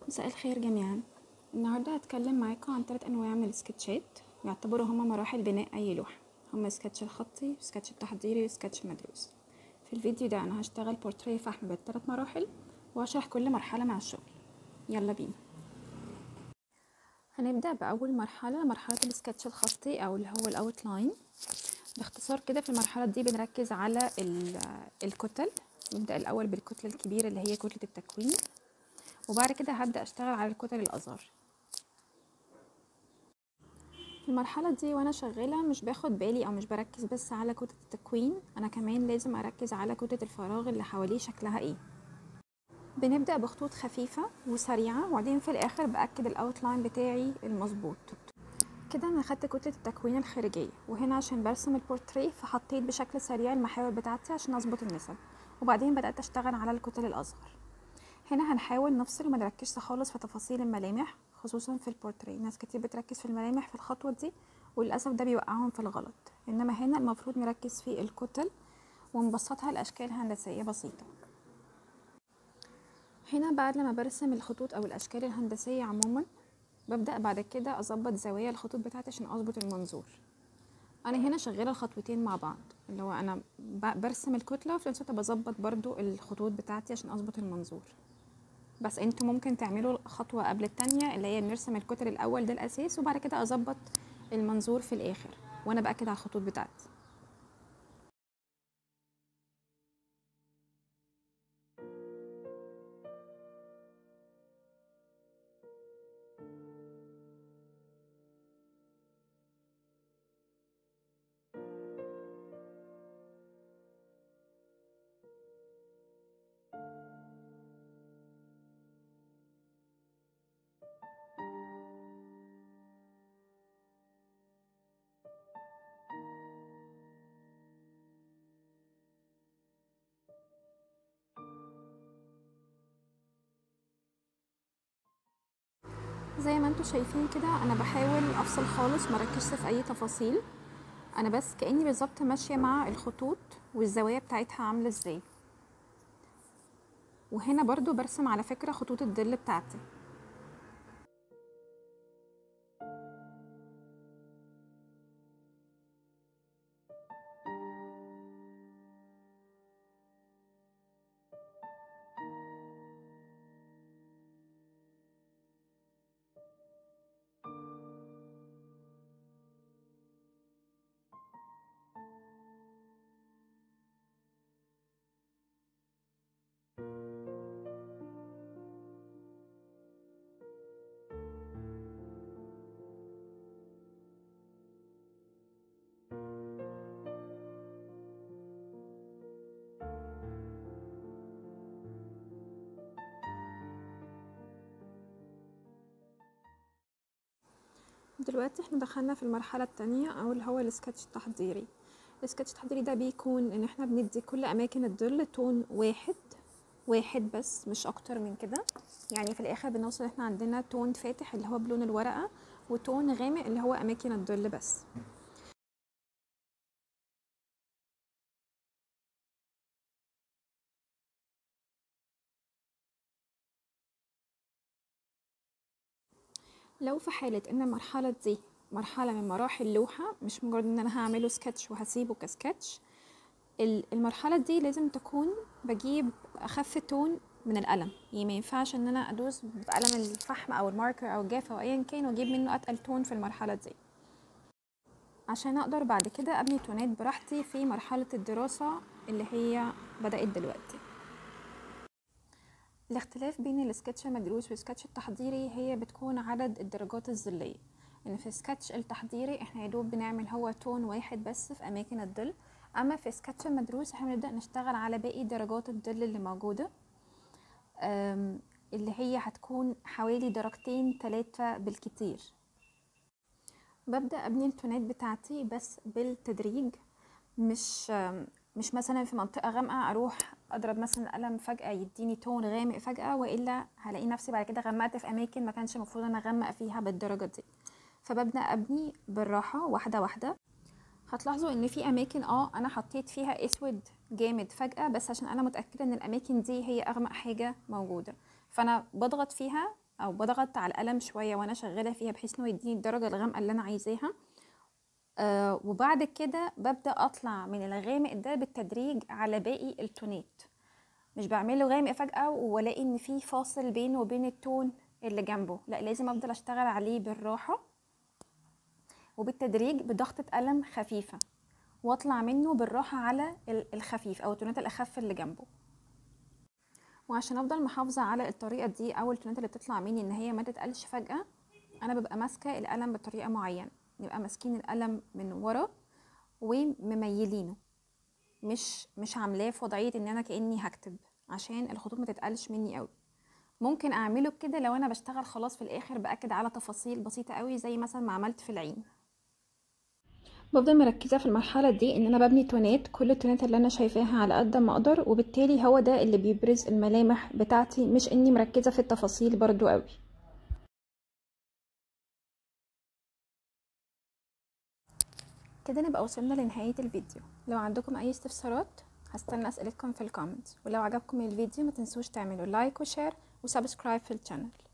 مساء الخير جميعا النهاردة هتكلم معاكم عن ثلاث أنواع من السكتشات يعتبروا هما مراحل بناء أي لوحة هما السكتش الخطي والسكتش التحضيري والسكتش المدروس في الفيديو ده أنا هشتغل بورتريه فحم بالثلاث مراحل وهشرح كل مرحلة مع الشغل يلا بينا هنبدأ بأول مرحلة مرحلة السكتش الخطي أو اللي هو الأوتلاين باختصار كده في المرحلة دي بنركز على الكتل نبدأ الأول بالكتلة الكبيرة اللي هي كتلة التكوين وبعد كده هبدأ أشتغل على الكتل الأصغر في المرحلة دي وأنا شغالة مش باخد بالي أو مش بركز بس على كتلة التكوين أنا كمان لازم أركز على كتلة الفراغ اللي حواليه شكلها إيه بنبدأ بخطوط خفيفة وسريعة وبعدين في الآخر بأكد الأوتلاين بتاعي المظبوط كده أنا خدت كتلة التكوين الخارجية وهنا عشان برسم البورتريه فحطيت بشكل سريع المحاور بتاعتي عشان أظبط النسب وبعدين بدأت أشتغل على الكتل الأصغر هنا هنحاول نفصل وما نركزش خالص في تفاصيل الملامح خصوصا في البورتريه ناس كتير بتركز في الملامح في الخطوة دي وللأسف ده بيوقعهم في الغلط إنما هنا المفروض نركز في الكتل ونبسطها لأشكال هندسية بسيطة هنا بعد لما برسم الخطوط أو الأشكال الهندسية عموما ببدأ بعد كده أظبط زوايا الخطوط بتاعتي عشان أظبط المنظور أنا هنا شغالة الخطوتين مع بعض اللي هو أنا برسم الكتلة وفي نفس الوقت بظبط برضو الخطوط بتاعتي عشان أظبط المنظور بس انتوا ممكن تعملوا خطوة قبل التانية اللي هي بنرسم الكتل الأول ده الأساس وبعد كده أظبط المنظور في الآخر وأنا بأكد على الخطوط بتاعتي زي ما انتوا شايفين كده انا بحاول افصل خالص مركزش في اي تفاصيل انا بس كاني بالظبط ماشيه مع الخطوط والزوايا بتاعتها عامله ازاي وهنا برضو برسم على فكره خطوط الظل بتاعتي دلوقتي احنا دخلنا في المرحلة التانية او اللي هو السكتش التحضيري السكتش التحضيري ده بيكون ان احنا بندي كل اماكن الظل تون واحد واحد بس مش اكتر من كده يعني في الاخر بنوصل احنا عندنا تون فاتح اللي هو بلون الورقة وتون غامق اللي هو اماكن الظل بس لو في حالة ان المرحلة دي مرحلة من مراحل اللوحة مش مجرد ان انا هعمله سكتش وهسيبه كسكتش المرحلة دي لازم تكون بجيب اخف تون من القلم يعني ما ينفعش ان انا ادوس بقلم الفحم او الماركر او الجاف او ايا كان واجيب منه اتقل تون في المرحلة دي عشان اقدر بعد كده ابني تونات براحتي في مرحلة الدراسة اللي هي بدأت دلوقتي الاختلاف بين السكتش المدروس والسكتش التحضيري هي بتكون عدد الدرجات الظلية ان في السكتش التحضيري احنا يدوب بنعمل هو تون واحد بس في اماكن الظل اما في السكتش المدروس احنا بنبدأ نشتغل على باقي درجات الظل اللي موجودة اللي هي هتكون حوالي درجتين تلاتة بالكتير ببدأ ابني التونات بتاعتي بس بالتدريج مش مش مثلا في منطقة غامقة اروح اضرب مثلا القلم فجأة يديني تون غامق فجأة والا هلاقي نفسي بعد كده غمقت في اماكن ما كانش المفروض انا اغمق فيها بالدرجة دي فببدأ ابني بالراحة واحدة واحدة هتلاحظوا ان في اماكن اه انا حطيت فيها اسود جامد فجأة بس عشان انا متأكدة ان الاماكن دي هي اغمق حاجة موجودة فانا بضغط فيها او بضغط على القلم شويه وانا شغاله فيها بحيث انه يديني الدرجه الغامقه اللي انا عايزاها آه وبعد كده ببدا اطلع من الغامق ده بالتدريج على باقي التونات مش بعمله غامق فجاه والاقي ان في فاصل بينه وبين التون اللي جنبه لا لازم افضل اشتغل عليه بالراحه وبالتدريج بضغطه قلم خفيفه واطلع منه بالراحه على الخفيف او التونات الاخف اللي جنبه وعشان افضل محافظه على الطريقه دي او التونات اللي بتطلع مني ان هي ما تتقلش فجاه انا ببقى ماسكه القلم بطريقه معينه نبقى ماسكين القلم من ورا ومميلينه مش مش عاملاه في وضعيه ان انا كاني هكتب عشان الخطوط ما تتقلش مني قوي ممكن اعمله كده لو انا بشتغل خلاص في الاخر باكد على تفاصيل بسيطه قوي زي مثلا ما عملت في العين بفضل مركزه في المرحله دي ان انا ببني تونات كل التونات اللي انا شايفاها على قد ما اقدر وبالتالي هو ده اللي بيبرز الملامح بتاعتي مش اني مركزه في التفاصيل برضو قوي كده نبقى وصلنا لنهايه الفيديو لو عندكم اي استفسارات هستنى اسئلتكم في الكومنت ولو عجبكم الفيديو ما تنسوش تعملوا لايك وشير وسبسكرايب في الشانل